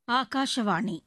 ಆಕಾಶವಾಣಿ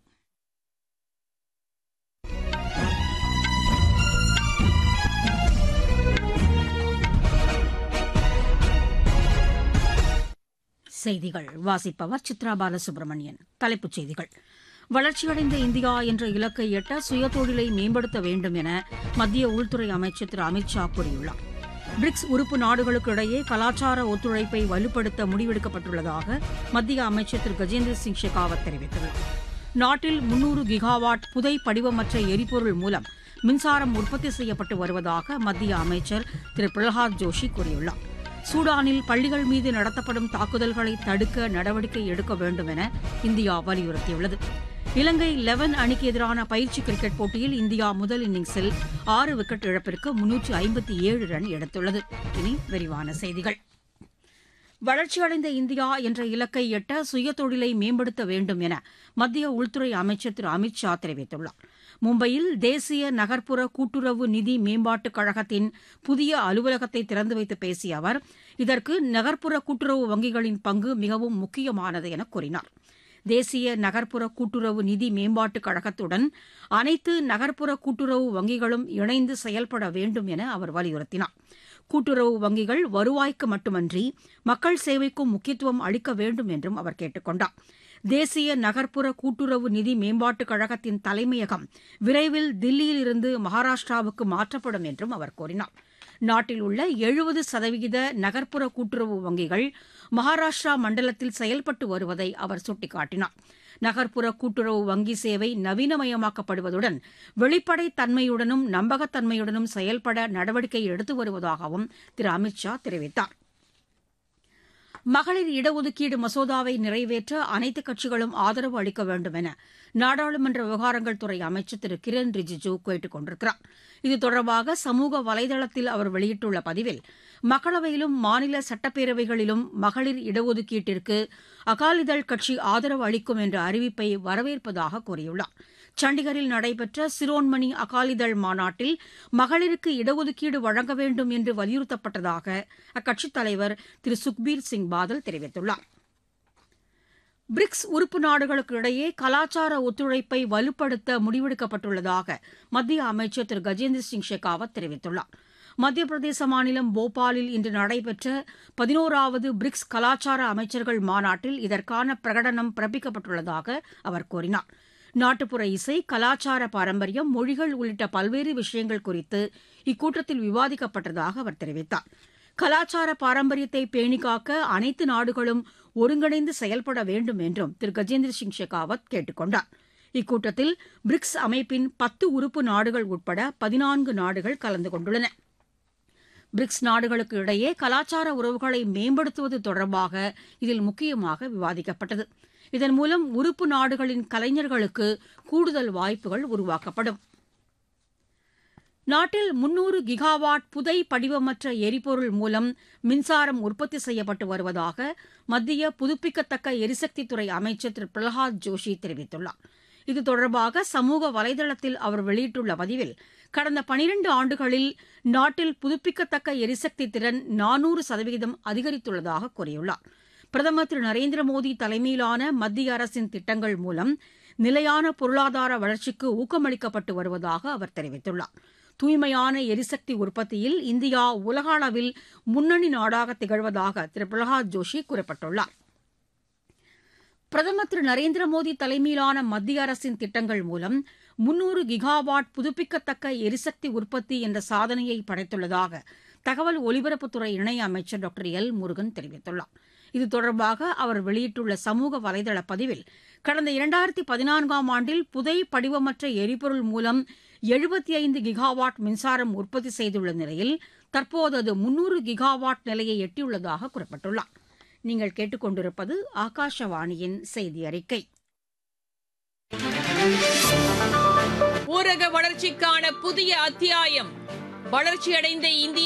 செய்திகள் வாசிப்பவர் சித்ரா பாலசுப்ரமணியன் தலைப்புச் செய்திகள் வளர்ச்சியடைந்த இந்தியா என்ற இலக்கை எட்ட சுயதொழிலை மேம்படுத்த வேண்டும் என மத்திய உள்துறை அமைச்சர் திரு அமித் ஷா கூறியுள்ளார் பிரிக்ஸ் உறுப்பு நாடுகளுக்கு இடையே கலாச்சார ஒத்துழைப்பை வலுப்படுத்த முடிவெடுக்கப்பட்டுள்ளதாக மத்திய அமைச்சர் திரு கஜேந்திர சிங் ஷெகாவத் தெரிவித்துள்ளார் நாட்டில் முன்னூறு கிகாவாட் புதை படிவமற்ற எரிபொருள் மூலம் மின்சாரம் உற்பத்தி செய்யப்பட்டு வருவதாக மத்திய அமைச்சர் திரு பிரகலாத் ஜோஷி கூறியுள்ளார் சூடானில் பள்ளிகள் மீது நடத்தப்படும் தாக்குதல்களை தடுக்க நடவடிக்கை எடுக்க வேண்டும் என இந்தியா வலியுறுத்தியுள்ளது இலங்கை லெவன் அணிக்கு எதிரான பயிற்சி கிரிக்கெட் போட்டியில் இந்தியா முதல் இன்னிங்ஸில் ஆறு விக்கெட் இழப்பிற்கு முன்னூற்று ஐம்பத்தி ஏழு ரன் எடுத்துள்ளது இனி விரிவான செய்திகள் வளர்ச்சியடைந்த இந்தியா என்ற இலக்கை எட்ட சுயதொழிலை மேம்படுத்த வேண்டும் என மத்திய உள்துறை அமைச்சர் திரு அமித் ஷா தெரிவித்துள்ளார் மும்பையில் தேசிய நகர்ப்புற கூட்டுறவு நிதி மேம்பாட்டுக் கழகத்தின் புதிய அலுவலகத்தை திறந்து வைத்து பேசிய அவர் இதற்கு நகர்ப்புற கூட்டுறவு வங்கிகளின் பங்கு மிகவும் முக்கியமானது என கூறினார் தேசிய நகர்ப்புற கூட்டுறவு நிதி மேம்பாட்டுக் கழகத்துடன் அனைத்து நகர்ப்புற கூட்டுறவு வங்கிகளும் இணைந்து செயல்பட வேண்டும் என அவர் வலியுறுத்தினார் கூட்டுறவு வங்கிகள் வருவாய்க்கு மட்டுமன்றி மக்கள் சேவைக்கும் முக்கியத்துவம் அளிக்க வேண்டும் என்றும் அவர் கேட்டுக் கொண்டார் தேசிய நகர்ப்புற கூட்டுறவு நிதி மேம்பாட்டுக் கழகத்தின் தலைமையகம் விரைவில் தில்லியில் இருந்து மகாராஷ்டிராவுக்கு மாற்றப்படும் என்றும் அவர் கூறினார் நாட்டில் உள்ள எழுபது சதவிகித நகர்ப்புற கூட்டுறவு வங்கிகள் மகாராஷ்டிரா மண்டலத்தில் செயல்பட்டு வருவதை அவர் சுட்டிக்காட்டினார் நகர்ப்புற கூட்டுறவு வங்கி சேவை நவீனமயமாக்கப்படுவதுடன் வெளிப்படைத் தன்மையுடனும் நம்பகத்தன்மையுடனும் செயல்பட நடவடிக்கை எடுத்து வருவதாகவும் திரு அமித் ஷா தெரிவித்தார் மகளிர் இடஒதுக்கீடு மசோதாவை நிறைவேற்ற அனைத்துக் கட்சிகளும் ஆதரவு அளிக்க வேண்டும் என நாடாளுமன்ற விவகாரங்கள் துறை அமைச்சர் திரு கிரண் ரிஜிஜூ கேட்டுக் கொண்டிருக்கிறார் இது தொடர்பாக சமூக வலைதளத்தில் அவர் வெளியிட்டுள்ள பதிவில் மக்களவையிலும் மாநில சட்டப்பேரவைகளிலும் மகளிர் இடஒதுக்கீட்டிற்கு அகாலிதள் கட்சி ஆதரவு அளிக்கும் என்ற அறிவிப்பை வரவேற்பதாக கூறியுள்ளார் சண்டிகரில் நடைபெற்ற சிரோன்மணி அகாலிதள் மாநாட்டில் மகளிருக்கு இடஒதுக்கீடு வழங்க வேண்டும் என்று வலியுறுத்தப்பட்டதாக அக்கட்சித் தலைவர் திரு சுக்பீர் சிங் பாதல் தெரிவித்துள்ளார் பிரிக்ஸ் உறுப்பு நாடுகளுக்கு இடையே கலாச்சார ஒத்துழைப்பை வலுப்படுத்த முடிவெடுக்கப்பட்டுள்ளதாக மத்திய அமைச்சர் திரு கஜேந்திர சிங் ஷெகாவத் தெரிவித்துள்ளார் மத்திய பிரதேச மாநிலம் போபாலில் இன்று நடைபெற்ற பதினோராவது பிரிக்ஸ் கலாச்சார அமைச்சர்கள் மாநாட்டில் இதற்கான பிரகடனம் பிறப்பிக்கப்பட்டுள்ளதாக அவர் கூறினார் நாட்டுப்புற இசை கலாச்சார பாரம்பரியம் மொழிகள் உள்ளிட்ட பல்வேறு விஷயங்கள் குறித்து இக்கூட்டத்தில் விவாதிக்கப்பட்டதாக அவர் தெரிவித்தார் கலாச்சார பாரம்பரியத்தை பேணிக்காக்க அனைத்து நாடுகளும் ஒருங்கிணைந்து செயல்பட வேண்டும் என்றும் திரு கஜேந்திர சிங் ஷெகாவத் கேட்டுக் கொண்டார் இக்கூட்டத்தில் பிரிக்ஸ் அமைப்பின் பத்து உறுப்பு நாடுகள் உட்பட பதினான்கு நாடுகள் கலந்து கொண்டுள்ளன பிரிக்ஸ் நாடுகளுக்கு இடையே கலாச்சார உறவுகளை மேம்படுத்துவது தொடர்பாக இதில் முக்கியமாக விவாதிக்கப்பட்டது இதன் மூலம் உறுப்பு நாடுகளின் கலைஞர்களுக்கு கூடுதல் வாய்ப்புகள் உருவாக்கப்படும் நாட்டில் முன்னூறு கிகாவாட் புதை படிவமற்ற எரிபொருள் மூலம் மின்சாரம் உற்பத்தி செய்யப்பட்டு வருவதாக மத்திய புதுப்பிக்கத்தக்க எரிசக்தித்துறை அமைச்சர் திரு பிரகலாத் ஜோஷி தெரிவித்துள்ளார் இது தொடர்பாக சமூக வலைதளத்தில் அவர் வெளியிட்டுள்ள பதிவில் கடந்த பனிரண்டு ஆண்டுகளில் நாட்டில் புதுப்பிக்கத்தக்க எரிசக்தி திறன் நானூறு சதவீதம் அதிகரித்துள்ளதாக கூறியுள்ளார் பிரதமர் திரு நரேந்திர மோடி தலைமையிலான மத்திய அரசின் திட்டங்கள் மூலம் நிலையான பொருளாதார வளர்ச்சிக்கு ஊக்கமளிக்கப்பட்டு வருவதாக அவர் தெரிவித்துள்ளார் தூய்மையான எரிசக்தி உற்பத்தியில் இந்தியா உலக அளவில் முன்னணி நாடாக திகழ்வதாக திரு பிரகலாத் ஜோஷி குறிப்பிட்டுள்ளார் பிரதமர் திரு நரேந்திர மோடி தலைமையிலான மத்திய அரசின் திட்டங்கள் மூலம் முன்னூறு கிகாவாட் புதுப்பிக்கத்தக்க எரிசக்தி உற்பத்தி என்ற சாதனையை படைத்துள்ளதாக தகவல் ஒலிபரப்புத்துறை இணையமைச்சர் டாக்டர் எல் முருகன் தெரிவித்துள்ளார் இது தொடர்பாக அவர் வெளியிட்டுள்ள சமூக வலைதள பதிவில் கடந்த இரண்டாயிரத்தி பதினான்காம் ஆண்டில் புதை படிவமற்ற எரிபொருள் மூலம் எழுபத்தி ஐந்து கிகாவாட் மின்சாரம் உற்பத்தி செய்துள்ள நிலையில் தற்போது அது முன்னூறு கிகாவாட் நிலையை எட்டியுள்ளதாக குறிப்பிட்டுள்ளார் நீங்கள் கேட்டுக்கொண்டிருப்பது ஆகாஷவாணியின் செய்தி அறிக்கை ஊரக வளர்ச்சிக்கான புதிய அத்தியாயம் வளர்ச்சியடைந்த இந்தியா